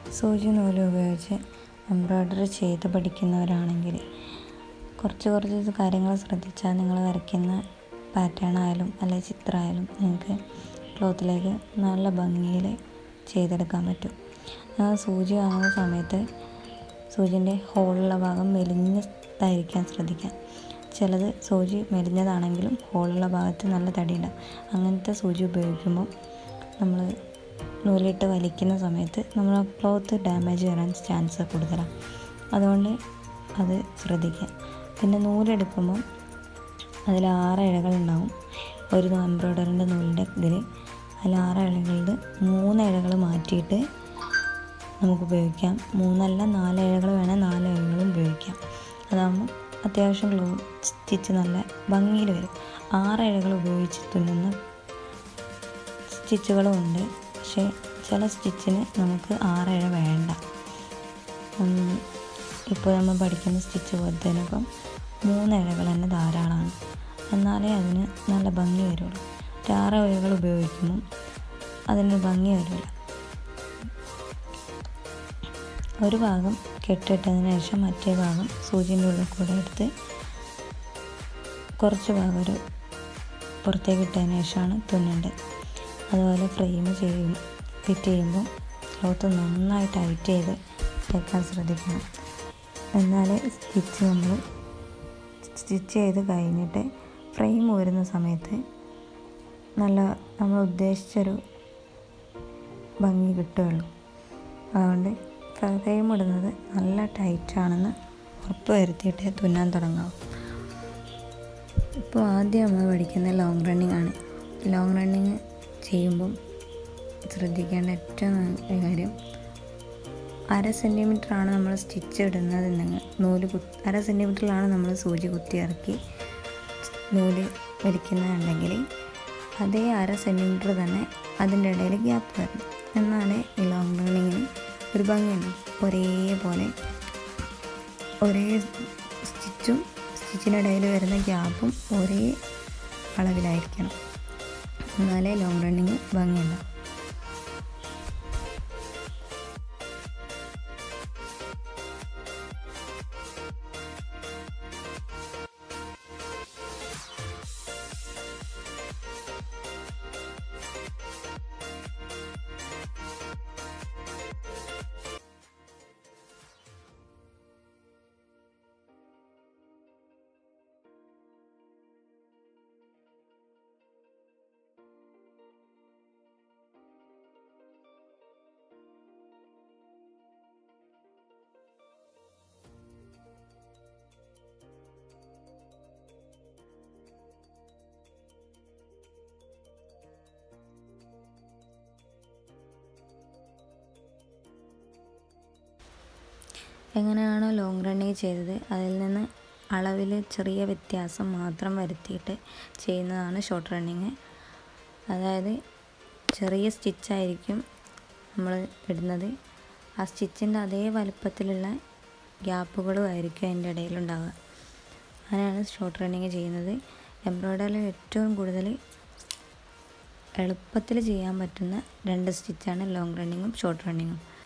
സൂചി നൂല് ഉപയോഗിച്ച് എംബ്രോയ്ഡറി ചെയ്ത് പഠിക്കുന്നവരാണെങ്കിൽ കുറച്ച് കുറച്ച് കാര്യങ്ങൾ ശ്രദ്ധിച്ചാൽ നിങ്ങൾ വരയ്ക്കുന്ന പാറ്റേൺ ആയാലും അല്ലെങ്കിൽ ചിത്രമായാലും നിങ്ങൾക്ക് ക്ലോത്തിലേക്ക് നല്ല ഭംഗിയിൽ ചെയ്തെടുക്കാൻ പറ്റും ആ സൂചി വാങ്ങുന്ന സമയത്ത് സൂചിൻ്റെ ഹോളുള്ള ഭാഗം മെലിഞ്ഞതായിരിക്കാൻ ശ്രദ്ധിക്കാം ചിലത് സൂചി മെലിഞ്ഞതാണെങ്കിലും ഹോളുള്ള ഭാഗത്ത് നല്ല തടിയുണ്ടാവും അങ്ങനത്തെ സൂചി ഉപയോഗിക്കുമ്പോൾ നമ്മൾ നൂലിട്ട് വലിക്കുന്ന സമയത്ത് നമ്മൾ ക്ലോത്ത് ഡാമേജ് വരാൻ ചാൻസ് കൂടുതലാണ് അതുകൊണ്ട് അത് ശ്രദ്ധിക്കുക പിന്നെ നൂലെടുക്കുമ്പോൾ അതിൽ ആറ് ഇഴകളുണ്ടാവും ഒരു എംബ്രോയ്ഡറിൻ്റെ നൂലിൻ്റെ ഇതിൽ അതിൽ ആറ് ഇഴകളിൽ മൂന്ന് ഇഴകൾ മാറ്റിയിട്ട് നമുക്ക് ഉപയോഗിക്കാം മൂന്നല്ല നാല് ഇഴകൾ വേണേൽ നാല് ഇഴകളും ഉപയോഗിക്കാം അതാകുമ്പോൾ അത്യാവശ്യം ഗ്ലോ സ്റ്റിച്ച് നല്ല ഭംഗിയിൽ വരും ആറ് ഇഴകൾ ഉപയോഗിച്ച് തുന്നുന്ന സ്റ്റിച്ചുകളും ഉണ്ട് പക്ഷേ ചില സ്റ്റിച്ചിന് നമുക്ക് ആറ് ഇഴ വേണ്ട ഇപ്പോൾ നമ്മൾ പഠിക്കുന്ന സ്റ്റിച്ച് പോലത്തേനൊപ്പം മൂന്ന് ഇഴകൾ തന്നെ ധാരാളമാണ് എന്നാലേ അതിന് നല്ല ഭംഗി വരുള്ളൂ ആറ് ഇഴകൾ ഉപയോഗിക്കുമ്പം അതിന് ഭംഗി വരില്ല ഒരു ഭാഗം കെട്ടിട്ടതിന് ശേഷം മറ്റേ ഭാഗം സൂചിൻ്റെ ഉള്ളിൽ കൂടെ എടുത്ത് കുറച്ച് ഭാഗം ഒരു പുറത്തേക്ക് ഇട്ടതിന് ശേഷമാണ് തുന്നേണ്ടത് അതുപോലെ ഫ്രെയിം ചെയ്യും ഫിറ്റ് ചെയ്യുമ്പോൾ ക്ലോത്ത് നന്നായി ടൈറ്റ് ചെയ്ത് വെക്കാൻ ശ്രദ്ധിക്കണം എന്നാലേ സ്റ്റിച്ച് നമ്മൾ സ്റ്റിച്ച് ചെയ്ത് കഴിഞ്ഞിട്ട് ഫ്രെയിം ഊരുന്ന സമയത്ത് നല്ല നമ്മൾ ഉദ്ദേശിച്ചൊരു ഭംഗി കിട്ടുകയുള്ളൂ അതുകൊണ്ട് ഫ്രെയിം ഇടുന്നത് നല്ല ടൈറ്റാണെന്ന് ഉറപ്പ് വരുത്തിയിട്ടേ തുന്നാൻ തുടങ്ങാവൂ ഇപ്പോൾ ആദ്യം നമ്മൾ പഠിക്കുന്ന ലോങ് റണ്ണിങ് ആണ് ലോങ് റണ്ണിങ് ചെയ്യുമ്പം ശ്രദ്ധിക്കേണ്ട ഏറ്റവും നല്ല കാര്യം അര സെൻറ്റിമീറ്ററാണ് നമ്മൾ സ്റ്റിച്ച് ഇടുന്നതെന്നെങ്കിൽ നൂല് കുത്തി അര സെൻറ്റിമീറ്ററിലാണ് നമ്മൾ സൂചി കുത്തി ഇറക്കി നൂല് വലിക്കുന്നതുണ്ടെങ്കിൽ അതേ അര സെൻറ്റിമീറ്റർ തന്നെ അതിൻ്റെ ഇടയിൽ ഗ്യാപ്പ് വരണം എന്നാലേ ഈ ലോങ് റണ്ണിങ്ങിന് ഒരു ഭംഗിയുണ്ടാവും ഒരേപോലെ ഒരേ സ്റ്റിച്ചും സ്റ്റിച്ചിനിടയിൽ വരുന്ന ഗ്യാപ്പും ഒരേ അളവിലായിരിക്കണം എന്നാലേ ലോങ് റണ്ണിങ് ഭംഗിയുണ്ടാവും എങ്ങനെയാണോ ലോങ് റണ്ണിങ് ചെയ്തത് അതിൽ നിന്ന് അളവിൽ ചെറിയ വ്യത്യാസം മാത്രം വരുത്തിയിട്ട് ചെയ്യുന്നതാണ് ഷോർട്ട് റണ്ണിങ് അതായത് ചെറിയ സ്റ്റിച്ചായിരിക്കും നമ്മൾ ഇടുന്നത് ആ സ്റ്റിച്ചിൻ്റെ അതേ വലുപ്പത്തിലുള്ള ഗ്യാപ്പുകളും ആയിരിക്കും അതിൻ്റെ ഇടയിലുണ്ടാവുക അങ്ങനെയാണ് ഷോർട്ട് റണ്ണിങ് ചെയ്യുന്നത് എംബ്രോയ്ഡറിയിൽ ഏറ്റവും കൂടുതൽ എളുപ്പത്തിൽ ചെയ്യാൻ പറ്റുന്ന രണ്ട് സ്റ്റിച്ചാണ് ലോങ് റണ്ണിങ്ങും ഷോർട്ട് റണ്ണിങ്ങും